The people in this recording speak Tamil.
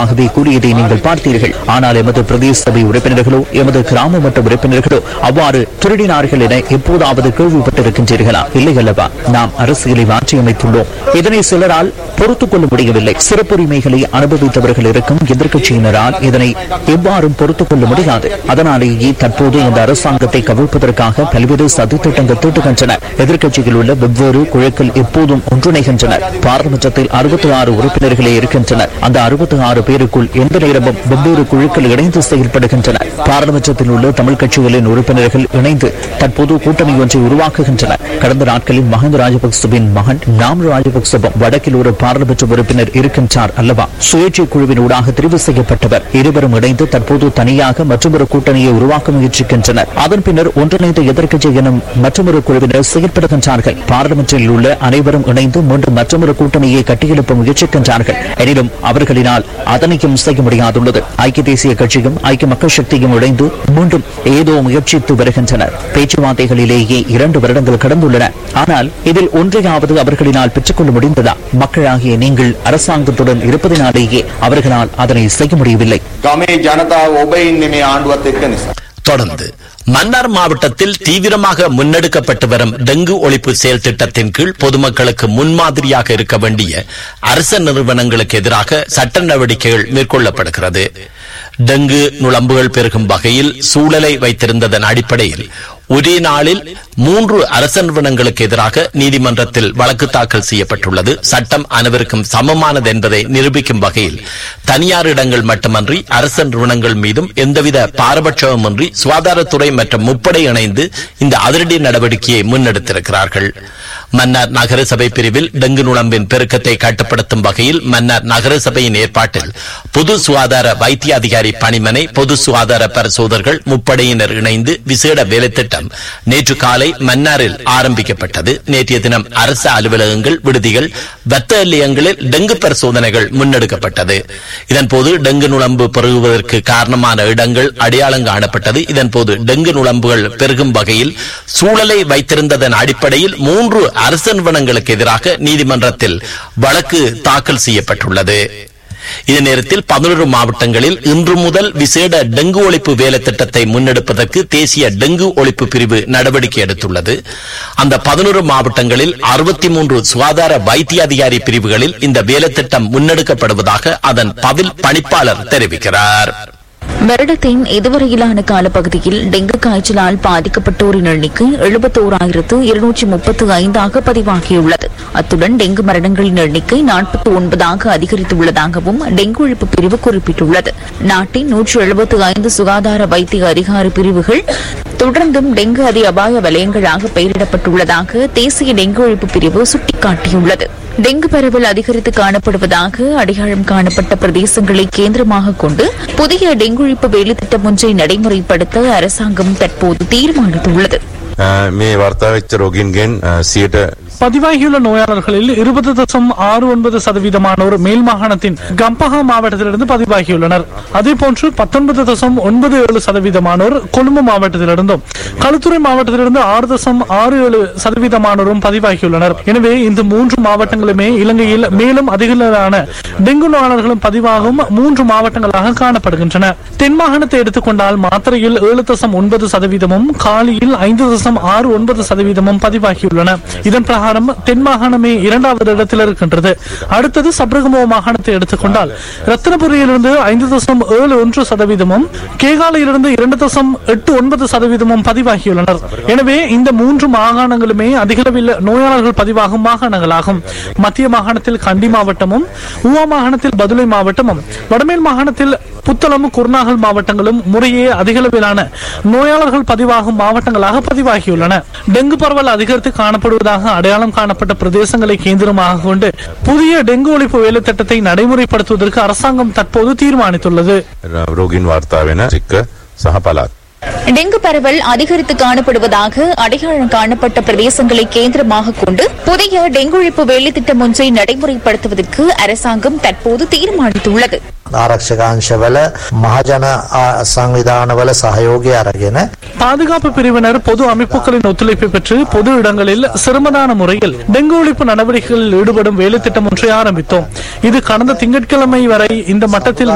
ஆகவே கூறியதை நீங்கள் பார்த்தீர்கள் ஆனால் எமது பிரதேச சபை உறுப்பினர்களோ எமது கிராம மட்ட உறுப்பினர்களோ அவ்வாறு திருடினார்கள் என எப்போதாவது கேள்விப்பட்டிருக்கின்றீர்களா இல்லை அல்லவா நாம் அரசியலை மாற்றியமைத்துள்ளோம் இதனை சிலரால் பொறுத்துக் கொள்ள முடியவில்லை சிறப்புரிமைகளை அனுபவித்தவர்கள் இருக்கும் எதிர்க்கட்சியினரால் இதனை எவ்வாறும் பொறுத்துக் கொள்ள முடியாது அதனாலேயே தற்போது இந்த அரசாங்கத்தை கவிழ்ப்பதற்காக பல்வேறு சதித்திட்டங்கள் தீட்டுகின்றன எதிர்க்கட்சியில் உள்ள வெவ்வேறு குழுக்கள் எப்போதும் ஒன்றிணைகின்றனர் பாராளுமன்றத்தில் அறுபத்தி ஆறு உறுப்பினர்களே இருக்கின்றனர் அந்த அறுபத்தி ஆறு பேருக்குள் எந்த நேரமும் வெவ்வேறு குழுக்கள் இணைந்து செயல்படுகின்றன பாராளுமன்றத்தில் உள்ள தமிழ் கட்சிகளின் உறுப்பினர்கள் இணைந்து தற்போது கூட்டணி ஒன்றை உருவாக்குகின்றனர் கடந்த நாட்களில் மஹிந்த ராஜபக்சவின் மகன் நாம் ராஜபக்சவும் வடக்கில் ஒரு பாராளுமன்ற உறுப்பினர் இருக்கின்றார் அல்லவா சுயேட்சை குழுவின் ஊடாக தெரிவு செய்யப்பட்டவர் இருவரும் இணைந்து தற்போது தனியாக மற்றொரு கூட்டணியை உருவாக்க முயற்சிக்கின்றனர் அதன் பின்னர் ஒன்றிணைந்த எதிர்க்கட்சி எனும் மற்றொரு குழுவினர் செயல்படுகின்றார்கள் பாராளுமன்றத்தில் உள்ள அனைவரும் இணைந்து மீண்டும் மற்றொரு கூட்டணியை கட்டியெழுப்ப முயற்சிக்கின்றார்கள் எனினும் அவர்களினால் அதனையும் செய்ய முடியாதுள்ளது ஐக்கிய தேசிய கட்சியும் ஐக்கிய மக்கள் சக்தியும் இணைந்து மீண்டும் ஏதோ முயற்சித்து வருகின்றனர் பேச்சுவார்த்தைகளிலேயே இரண்டு வருடங்கள் கடந்துள்ளன ஆனால் இதில் ஒன்றையாவது அவர்களினால் பெற்றுக்கொள்ள முடிந்ததா மக்களாகிய நீங்கள் அரசாங்கத்துடன் இருப்பதினாலேயே அவர்களால் அதனை செய்ய முடியவில்லை ගමේ ජනතාව ඔබ ඉන්නේ මේ ආණ්ඩුවත් එක්ක නිසා. தொடர்ந்து மன்னார் மாவட்டத்தில் தீவிரமாக முன்னெடுக்கப்பட்டு வரும் டெங்கு ஒழிப்பு செயல் திட்டத்தின் கீழ் பொதுமக்களுக்கு முன்மாதிரியாக இருக்க வேண்டிய அரச நிறுவனங்களுக்கு எதிராக சட்ட நடவடிக்கைகள் மேற்கொள்ளப்படுகிறது டெங்கு நுளம்புகள் பெருகும் வகையில் சூழலை வைத்திருந்ததன் அடிப்படையில் ஒரே நாளில் மூன்று அரச நிறுவனங்களுக்கு எதிராக நீதிமன்றத்தில் வழக்கு தாக்கல் செய்யப்பட்டுள்ளது சட்டம் அனைவருக்கும் சமமானது என்பதை நிரூபிக்கும் வகையில் தனியார் இடங்கள் மட்டுமன்றி அரச நிறுவனங்கள் மீதும் எந்தவித பாரபட்சமுமின்றி சுகாதாரத்துறை மற்றும் முப்படை இணைந்து இந்த அதிரடி நடவடிக்கையை முன்னெடுத்திருக்கிறார்கள் மன்னார் நகரசபை பிரிவில் டெங்கு நுழம்பின் பெருக்கத்தை கட்டுப்படுத்தும் வகையில் மன்னார் நகரசபையின் ஏற்பாட்டில் பொது சுகாதார வைத்திய அதிகாரி பணிமனை பொது சுகாதார பரிசோதர்கள் முப்படையினர் இணைந்து விசேட வேலைத்திட்டம் நேற்று காலை மன்னாரில் ஆரம்பிக்கப்பட்டது நேற்றைய தினம் அரசு அலுவலகங்கள் விடுதிகள் வர்த்தக நிலையங்களில் டெங்கு பரிசோதனைகள் முன்னெடுக்கப்பட்டது இதன்போது டெங்கு நுழம்பு பெருகுவதற்கு காரணமான இடங்கள் அடையாளம் காணப்பட்டது இதன்போது டெங்கு நுழம்புகள் பெருகும் வகையில் சூழலை வைத்திருந்ததன் அடிப்படையில் மூன்று அரசு நிறுவனங்களுக்கு எதிராக நீதிமன்றத்தில் வழக்கு தாக்கல் செய்யப்பட்டுள்ளது இதே நேரத்தில் பதினொரு மாவட்டங்களில் இன்று முதல் விசேட டெங்கு ஒழிப்பு வேலை திட்டத்தை முன்னெடுப்பதற்கு தேசிய டெங்கு ஒழிப்பு பிரிவு நடவடிக்கை எடுத்துள்ளது அந்த பதினொரு மாவட்டங்களில் அறுபத்தி மூன்று சுகாதார வைத்திய அதிகாரி பிரிவுகளில் இந்த வேலை திட்டம் முன்னெடுக்கப்படுவதாக அதன் பதில் பணிப்பாளர் தெரிவிக்கிறார் வருடத்தின் இதுவரையிலான காலப்பகுதியில் டெங்கு காய்ச்சலால் பாதிக்கப்பட்டோரின் எண்ணிக்கை எழுபத்தோராயிரத்து இருநூற்றி முப்பத்து ஐந்தாக பதிவாகியுள்ளது அத்துடன் டெங்கு மரணங்களின் எண்ணிக்கை நாற்பத்தி ஒன்பதாக அதிகரித்துள்ளதாகவும் டெங்கு ஒழிப்பு பிரிவு குறிப்பிட்டுள்ளது நாட்டின் நூற்று எழுபத்து ஐந்து சுகாதார வைத்திய அதிகாரி பிரிவுகள் தொடர்ந்தும் டெங்கு அதி அபாய வலயங்களாக பெயரிடப்பட்டுள்ளதாக தேசிய டெங்கு ஒழிப்பு பிரிவு சுட்டிக்காட்டியுள்ளது டெங்கு பரவல் அதிகரித்து காணப்படுவதாக அடையாளம் காணப்பட்ட பிரதேசங்களை கேந்திரமாக கொண்டு புதிய டெங்கு ஒழிப்பு வேலைத்திட்டம் ஒன்றை நடைமுறைப்படுத்த அரசாங்கம் தற்போது தீர்மானித்துள்ளது මේ වර්තාවෙච්ච රෝගින්ගෙන් සියට பதிவாகியுள்ள நோயாளர்களில் இருபது தசம் ஆறு ஒன்பது சதவீதமானோர் மேல் மாகாணத்தின் கம்பஹா மாவட்டத்திலிருந்து பதிவாகியுள்ளனர் அதேபோன்று பத்தொன்பது தசம் ஒன்பது ஏழு சதவீதமானோர் கொழும்பு மாவட்டத்திலிருந்தும் களுத்துறை மாவட்டத்திலிருந்து ஆறு தசம் ஆறு ஏழு சதவீதமானோரும் பதிவாகியுள்ளனர் எனவே இந்த மூன்று மாவட்டங்களுமே இலங்கையில் மேலும் அதிகளவான டெங்கு நோயாளர்களும் பதிவாகும் மூன்று மாவட்டங்களாக காணப்படுகின்றன தென் மாகாணத்தை எடுத்துக்கொண்டால் மாத்திரையில் ஏழு தசம் ஒன்பது சதவீதமும் காலியில் ஐந்து தசம் ஆறு ஒன்பது சதவீதமும் பதிவாகியுள்ளன இதன் பிரகாரம் தென் மாகாணமே இரண்டாவது இடத்தில் இருக்கின்றது அடுத்தது சப்ரகமோ மாகாணத்தை எடுத்துக்கொண்டால் ரத்தினபுரியிலிருந்து ஐந்து தசம் ஏழு ஒன்று சதவீதமும் கேகாலையிலிருந்து இரண்டு தசம் எட்டு ஒன்பது சதவீதமும் பதிவாகியுள்ளனர் எனவே இந்த மூன்று மாகாணங்களுமே அதிகளவில் நோயாளர்கள் பதிவாகும் மாகாணங்களாகும் மத்திய மாகாணத்தில் கண்டி மாவட்டமும் ஊவா மாகாணத்தில் பதுளை மாவட்டமும் வடமேல் மாகாணத்தில் புத்தளம் குர்நாகல் மாவட்டங்களும் முறையே அதிகளவிலான நோயாளர்கள் பதிவாகும் மாவட்டங்களாக பதிவாகியுள்ளன டெங்கு பரவல் அதிகரித்து காணப்படுவதாக அடையாளம் காணப்பட்ட பிரதேசங்களை கேந்திரமாக கொண்டு புதிய டெங்கு ஒழிப்பு வேலை திட்டத்தை நடைமுறைப்படுத்துவதற்கு அரசாங்கம் தற்போது தீர்மானித்துள்ளது රෝගින් වාර්තා වෙන සික්ක සහ පලාත්. டெங்கு பரவல் அதிகரித்து காணப்படுவதாக அடையாளம் காணப்பட்ட பிரதேசங்களை கேந்திரமாக கொண்டு புதிய டெங்கு ஒழிப்பு வேலைத்திட்டம் ஒன்றை நடைமுறைப்படுத்துவதற்கு அரசாங்கம் தற்போது தீர்மானித்துள்ளது ආරක්ෂකාංශවල මහජන ආ- සංවිධානවල සහයෝගය අරගෙන பாதுகாப்பு பிரிவினர் பொது அமைப்புகளின் ஒத்துழைப்பை பெற்று பொது இடங்களில் சிரமதான முறையில் டெங்கு ஒழிப்பு நடவடிக்கைகளில் ஈடுபடும் வேலைத்திட்டம் ஒன்றை ஆரம்பித்தோம் இது கடந்த திங்கட்கிழமை வரை இந்த மட்டத்தில்